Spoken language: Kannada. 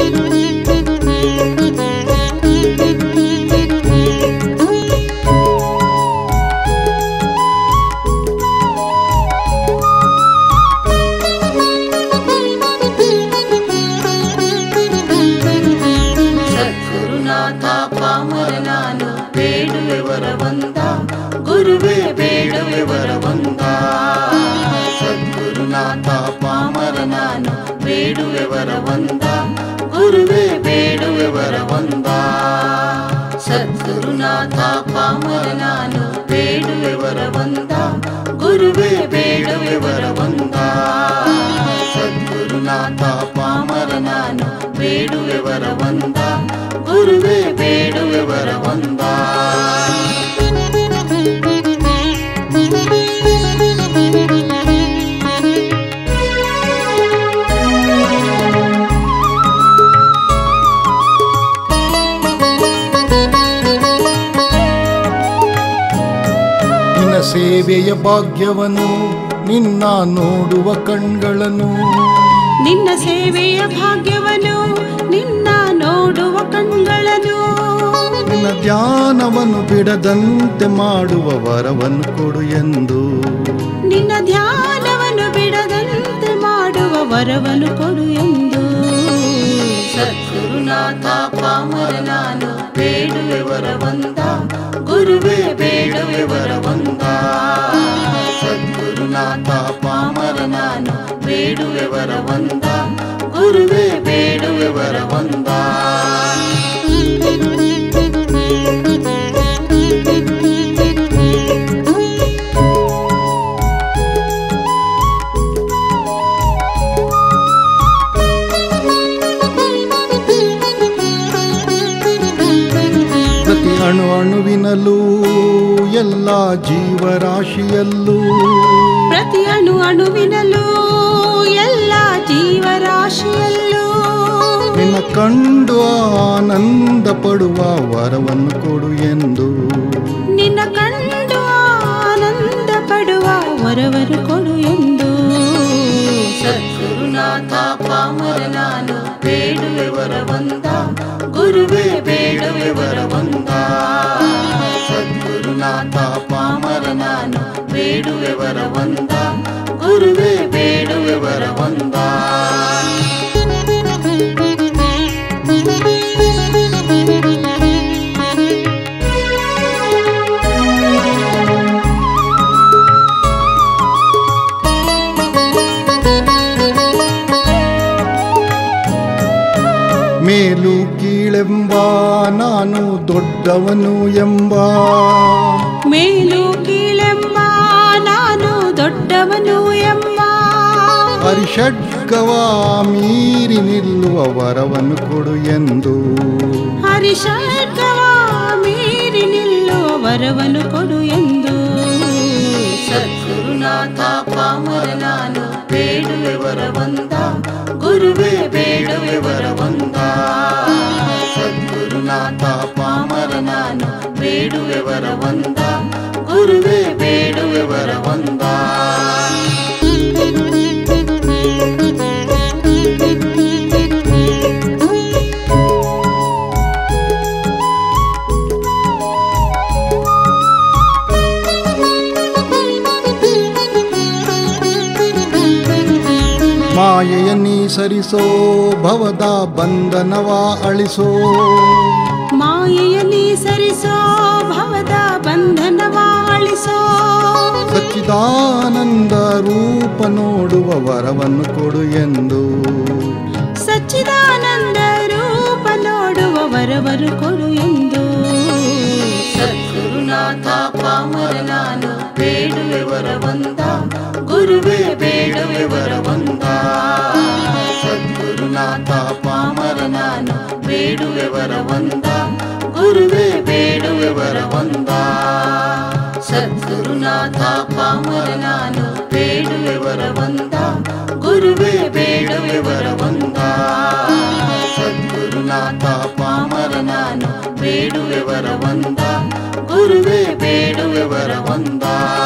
ಸದ್ಗುರುನಾಥ ಪಾಮರ ನಾನು ಬೇಡುವೆ ವರವಂದ ಗುರುವೇ ಬೇಡುವೆ ವರವಂದ ಸದ್ಗುರುನಾಥ ಪಾಮರ ನಾನು ಬೇಡುವೆ ವರವಂದ ಗುರುವೇ ಬೇಡುವೆ ವರವಂದ ಸದ್ಗುರುನಾಥ ಪಾಮರ ನಾನು ಬೇಡುವೆ ವರವಂದ ಗುರುವೇ ಬೇಡುವೆ ವರವಂದ ಸದ್ಗುರುನಾಥ ಪಾಮರ ನಾನು ಬೇಡುವೆ ವರವಂದ ಗುರುವೇ ಬೇಡುವೆ ವರವಂದ ನಿನ್ನ ಸೇವೆಯ ಭಾಗ್ಯವನ್ನು ನಿನ್ನ ನೋಡುವ ಕಣ್ಗಳನ್ನು ನಿನ್ನ ಸೇವೆಯ ಭಾಗ್ಯವನ್ನು ನಿನ್ನ ನೋಡುವ ಕಣ್ಗಳನ್ನು ನಿನ್ನ ಧ್ಯಾನವನ್ನು ಬಿಡದಂತೆ ಮಾಡುವ ವರವನ್ನು ಕೊಡು ಎಂದು ನಿನ್ನ ಧ್ಯಾನವನ್ನು ಬಿಡದಂತೆ ಮಾಡುವ ವರವನ್ನು ಕೊಡು ಎಂದು ಸದ್ಗುರುನಾಥ ಪಾಮರ ನಾನು ಬೇಡುವೆ ವರವಂದ ಗುರುವೇ ಬೇಡುವೆ ವರವಂದ ಸದ್ಗುರುನಾಥ ಪಾಮರ ನಾನು ಬೇಡುವೆ ವರವಂದ ಗುರುವೇ ಬೇಡುವೆ ವರವಂದ ಪ್ರತಿ ಅಣು ಅಣುವಿನಲ್ಲೂ ಎಲ್ಲ ಜೀವರಾಶಿಯಲ್ಲೂ ಪ್ರತಿ ಅಣು ಅಣುವಿನಲ್ಲೂ ಎಲ್ಲ ಜೀವರಾಶಿಯಲ್ಲೂ ನಿನ್ನ ಕಂಡು ಆನಂದ ಪಡುವ ವರವನ್ನು ಕೊಡು ಎಂದು ನಿನ್ನ ಕಂಡು ಆನಂದ ಪಡುವ ವರವರು ಕೊಡು ಎಂದು ಸದ್ಗುರುನಾಥ ಪಾಮರ ನಾನು ಬೇಡುವೆ ವರವಂದ ಗುರುವೇ ಬೇಡುವೆ ವರವಂದ ಸದ್ಗುರುನಾಥ ಪಾಮರ ನಾನು ಬೇಡುವೆ ವರವಂದ ಗುರುವೇ ಬೇಡುವೆ ವರವಂದ ಮೇಲು ಕೀಳೆಂಬ ನಾನು ದೊಡ್ಡವನು ಎಂಬ ಮೇಲು ಕೀಳೆಂಬ ನಾನು ದೊಡ್ಡವನು ಎಂಬ ಹರಿಷಡ್ಗವ ಮೀರಿ ನಿಲ್ಲುವ ವರವನ್ನು ಕೊಡು ಎಂದು ಹರಿಷಡ್ಗವ ಮೀರಿ ನಿಲ್ಲುವ ವರವನ್ನು ಕೊಡು ಎಂದು ಸದ್ಗುರುನಾಥ ಪಾಮರ ನಾನು ಬೇಡುವೆ ವರವಂದ ಗುರುವೇ ಬೇಡುವೆ ವರವಂದ ಸದ್ಗುರುನಾಥ ಪಾಮರ ನಾನು ಬೇಡುವೆ ವರವಂದ ಗುರುವೇ ಬೇಡುವೆ ವರವಂದ ಮಾಯೆಯ ನೀ ಸರಿಸೋ ಭವದ ಬಂಧನವ ಅಳಿಸೋ ಮಾಯೆಯಲ್ಲಿ ಸರಿಸೋ ಭವದ ಬಂಧನವ ಅಳಿಸೋ ಸಚ್ಚಿದಾನಂದ ರೂಪ ನೋಡುವ ವರವನ್ನು ಕೊಡು ಎಂದು ಸಚ್ಚಿದಾನಂದ ರೂಪ ನೋಡುವ ವರವರು ಕೊಡು ಎಂದು ಸದ್ಗುರುನಾಥ ಪಾಮರ ನಾನು ಬೇಡುವೆ ವರವಂದ ಗುರುವೇ ಬೇಡುವೆ ವರವಂದ ಸದ್ಗುರುನಾಥ ಪಾಮರ ನಾನು ಬೇಡುವೆ ವರವಂದ ಗುರುವೇ ಬೇಡುವೆ ವರವಂದ ಸದ್ಗುರುನಾಥ ಪಾಮರ ನಾನು ಬೇಡುವೆ ವರವಂದ ಗುರುವೇ ಬೇಡುವೆ ವರವಂದ ಸದ್ಗುರುನಾಥ ಪಾಮರ ನಾನು ಬೇಡುವೆ ವರವಂದ ಗುರುವೇ ಬೇಡುವೆ ವರವಂದ